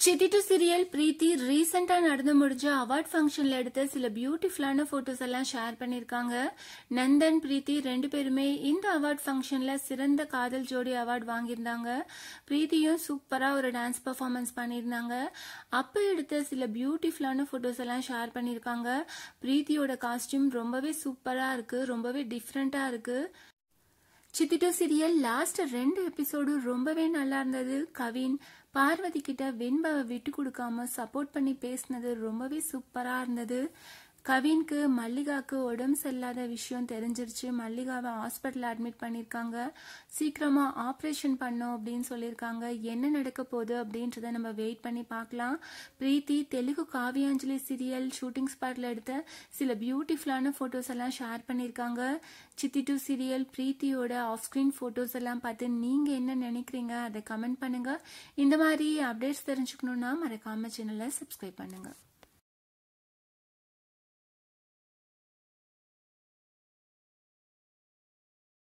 சித்தி to serial பிரீத்தி ரீசெண்டா நடந்து முடிஞ்ச அவார்ட் ஃபங்க்ஷன்ல எடுத்த சில பியூட்டிஃபுல்லான போட்டோஸ் எல்லாம் ஷேர் பண்ணிருக்காங்க நந்தன் பிரீத்தி ரெண்டு பேருமே இந்த அவார்ட் ஃபங்க்ஷன்ல சிறந்த காதல் ஜோடி அவார்ட் வாங்கியிருந்தாங்க பிரீத்தியும் சூப்பரா ஒரு டான்ஸ் பெர்ஃபார்மன்ஸ் பண்ணியிருந்தாங்க அப்ப எடுத்த சில பியூட்டிஃபுல்லான போட்டோஸ் எல்லாம் ஷேர் பண்ணிருக்காங்க பிரீத்தியோட காஸ்டியூம் ரொம்பவே சூப்பரா இருக்கு ரொம்பவே டிஃப்ரெண்டா இருக்கு சித்திட்டு சீரியல் லாஸ்ட் ரெண்டு எபிசோடு ரொம்பவே நல்லா இருந்தது கவின் பார்வதி கிட்ட வெண்பாவை விட்டு கொடுக்காம சப்போர்ட் பண்ணி பேசினது ரொம்பவே சூப்பரா இருந்தது கவின்க்கு மல்லிகாக்கு உடம்பு சரியில்லாத விஷயம் தெரிஞ்சிருச்சு மல்லிகாவை ஹாஸ்பிட்டல் அட்மிட் பண்ணியிருக்காங்க சீக்கிரமா ஆப்ரேஷன் பண்ணோம் அப்படின்னு சொல்லியிருக்காங்க என்ன நடக்க போகுது அப்படின்றத நம்ம வெயிட் பண்ணி பார்க்கலாம் பிரீத்தி தெலுங்கு காவியாஞ்சலி சீரியல் ஷூட்டிங் ஸ்பாட்ல எடுத்த சில பியூட்டிஃபுல்லான ஃபோட்டோஸ் எல்லாம் ஷேர் பண்ணியிருக்காங்க சித்தி டூ சீரியல் பிரீத்தியோட ஆஃப் ஸ்க்ரீன் ஃபோட்டோஸ் எல்லாம் பார்த்து நீங்க என்ன நினைக்கிறீங்க அதை கமெண்ட் பண்ணுங்க இந்த மாதிரி அப்டேட்ஸ் தெரிஞ்சுக்கணும்னா மறக்காம சேனலை சப்ஸ்கிரைப் பண்ணுங்க